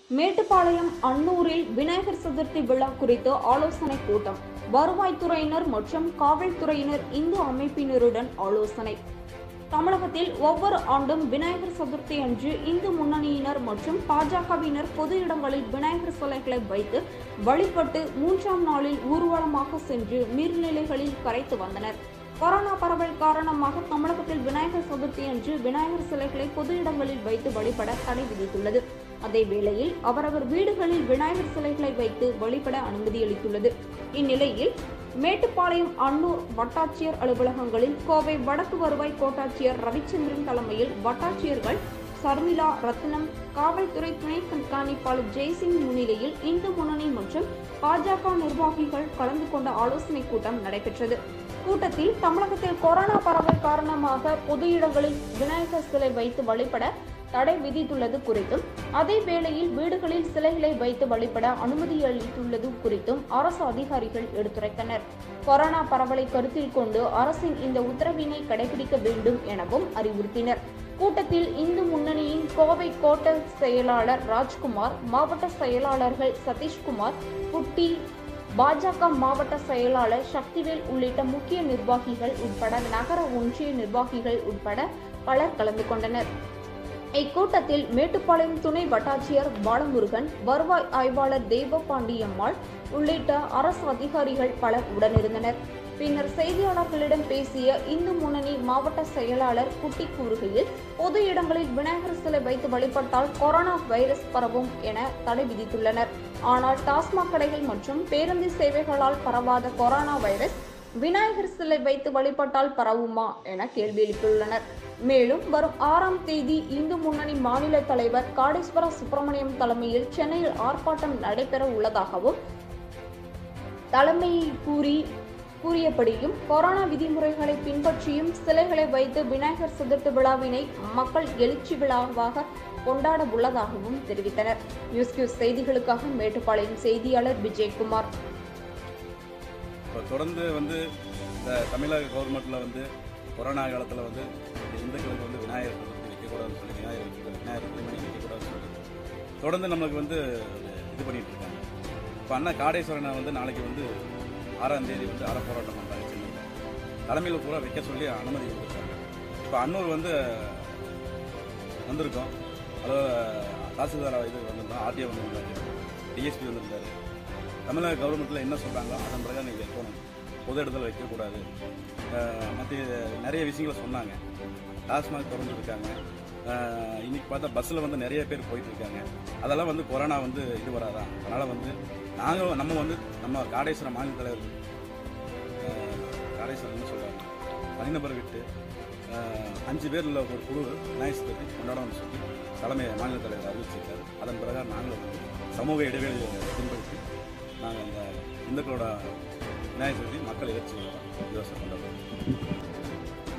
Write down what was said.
மேட்டுப்பாளையம் அன்னூரில் விநாயகர் சதுர்த்தி விழா குறித்து ஆலோசனை கூட்டம் வருவாய்த்துறையினர் மற்றும் காவல்துறையினர் இந்து அமைப்பினருடன் ஆலோசனை தமிழகத்தில் ஒவ்வொரு ஆண்டும் விநாயகர் சதுர்த்தி அன்று இந்து முன்னணியினர் மற்றும் பாஜகவினர் பொது இடங்களில் விநாயகர் சிலைகளை வைத்து வழிபட்டு மூன்றாம் நாளில் ஊர்வலமாக சென்று நீர்நிலைகளில் கரைத்து வந்தனர் கொரோனா பரவல் காரணமாக தமிழகத்தில் விநாயகர் சதுர்த்தி அன்று விநாயகர் சிலைகளை பொது இடங்களில் வைத்து வழிபட தடை விதித்துள்ளது அதே வேளையில் அவரவர் வீடுகளில் விநாயகர் சிலைகளை வைத்து வழிபட அனுமதி அளித்துள்ளது இந்நிலையில் மேட்டுப்பாளையம் அன்னூர் வட்டாட்சியர் அலுவலகங்களில் கோவை வடக்கு வருவாய் கோட்டாட்சியர் ரவிச்சந்திரன் தலைமையில் வட்டாட்சியர்கள் சர்மிளா ரத்னம் காவல்துறை துணை கண்காணிப்பாளர் ஜெய்சிங் முன்னிலையில் இந்து முன்னணி மற்றும் பாஜக நிர்வாகிகள் கலந்து கொண்ட ஆலோசனை கூட்டம் நடைபெற்றது கூட்டத்தில் தமிழகத்தில் கொரோனா பரவல் காரணமாக பொது இடங்களில் விநாயகர் சிலை வைத்து வழிபட தடை விதித்துள்ளது குறித்தும் அதே வேளையில் வீடுகளில் சிலைகளை வைத்து வழிபட அனுமதி அளித்துள்ளது குறித்தும் அரசு அதிகாரிகள் எடுத்துரைத்தனர் கொரோனா பரவலை கருத்தில் கொண்டு அரசின் இந்த உத்தரவினை கடைபிடிக்க வேண்டும் எனவும் அறிவுறுத்தினர் கூட்டத்தில் இந்து முன்னணியின் கோவை கோட்ட செயலாளர் ராஜ்குமார் மாவட்ட செயலாளர்கள் சதீஷ்குமார் புட்டி பாஜக மாவட்ட செயலாளர் சக்திவேல் உள்ளிட்ட முக்கிய நிர்வாகிகள் உட்பட நகர ஒன்றிய நிர்வாகிகள் உட்பட பலர் கலந்து கொண்டனர் இக்கூட்டத்தில் மேட்டுப்பாளையம் துணை வட்டாட்சியர் பாலமுருகன் வருவாய் ஆய்வாளர் தெய்வபாண்டியம்மாள் உள்ளிட்ட அரசு அதிகாரிகள் பலர் உடனிருந்தனர் பின்னர் செய்தியாளர்களிடம் பேசிய இந்து முன்னணி மாவட்ட செயலாளர் குட்டி கூறுகையில் பொது இடங்களில் விநாயகர் சிலை வைத்து வழிபட்டால் கொரோனா வைரஸ் பரவும் என தடை விதித்துள்ளனர் ஆனால் டாஸ்மாக் கடைகள் மற்றும் பேருந்து சேவைகளால் பரவாத கொரோனா வைரஸ் விநாயகர் சிலை வைத்து வழிபட்டால் பரவுமா என கேள்வி எழுப்பியுள்ளனர் மேலும் வரும் ஆறாம் தேதி இந்து முன்னணி மாநில தலைவர் காடேஸ்வர சுப்பிரமணியம் தலைமையில் சென்னையில் ஆர்ப்பாட்டம் நடைபெற உள்ளதாகவும் தலைமையை கூறி கூறியபடியும் கொரோனா விதிமுறைகளை பின்பற்றியும் சிலைகளை வைத்து விநாயகர் சதுர்த்தி விழாவினை மக்கள் எழுச்சி விழாவாக கொண்டாட உள்ளதாகவும் தெரிவித்தனர் நியூஸ் கியூஸ் செய்திகளுக்காக மேட்டுப்பாளையம் செய்தியாளர் விஜயகுமார் இப்போ தொடர்ந்து வந்து இந்த தமிழக கவர்மெண்ட்டில் வந்து கொரோனா காலத்தில் வந்து இந்த இந்துக்களுக்கு வந்து விநாயகர் சதுர்த்தி வைக்கக்கூடாதுன்னு சொல்லி விநாயகர் வைக்க விநாயகர் திருமணி வைக்கக்கூடாதுன்னு சொல்லி தொடர்ந்து நம்மளுக்கு வந்து இது பண்ணிட்டு இருக்காங்க இப்போ அண்ணா காடேஸ்வரனை வந்து நாளைக்கு வந்து ஆறாம் தேதி வந்து அற போராட்டம் பண்ணுறாங்க சென்னையில் தலைமையில் பூரா வைக்க சொல்லி அனுமதி கொடுத்துருக்காங்க இப்போ அன்னூர் வந்து வந்திருக்கோம் அதாவது தாசில்தார் இது வந்திருந்தோம் ஆர்டிஓ வந்திருந்தாரு டிஎஸ்பி வந்திருந்தாரு தமிழக கவர்மெண்ட்டில் என்ன சொல்கிறாங்களோ அதன் பிரகாரம் நீங்கள் வைக்கணும் பொது இடத்துல வைக்கக்கூடாது மற்ற நிறைய விஷயங்களை சொன்னாங்க டாஸ்மாக் திறந்துருக்காங்க அஹ், இன்னைக்கு பார்த்தா பஸ்ஸில் வந்து நிறைய பேர் போயிட்டு இருக்காங்க அதெல்லாம் வந்து கொரோனா வந்து இது வராதான் அதனால் வந்து நாங்கள் நம்ம வந்து நம்ம காடேஸ்வரம் மாநில தலைவர் அஹ், காடேஸ்வரன் என்ன சொல்கிறாங்க தனிநபர் விட்டு அஹ், அஞ்சு பேர் உள்ள ஒரு குழு விநாயகர் சதுர்த்தி கொண்டாடணும்னு சொல்லி தலைமை மாநில தலைவர் அறிவிச்சிருக்காரு அதன் பிரகாரம் நாங்களும் வந்து சமூக இடைவெளியை பின்பற்றி நாங்கள் இந்த இந்துக்களோட விநாயகர் சதுர்த்தி மக்கள் எதிர்த்து யோசனை கொண்டாடுறோம்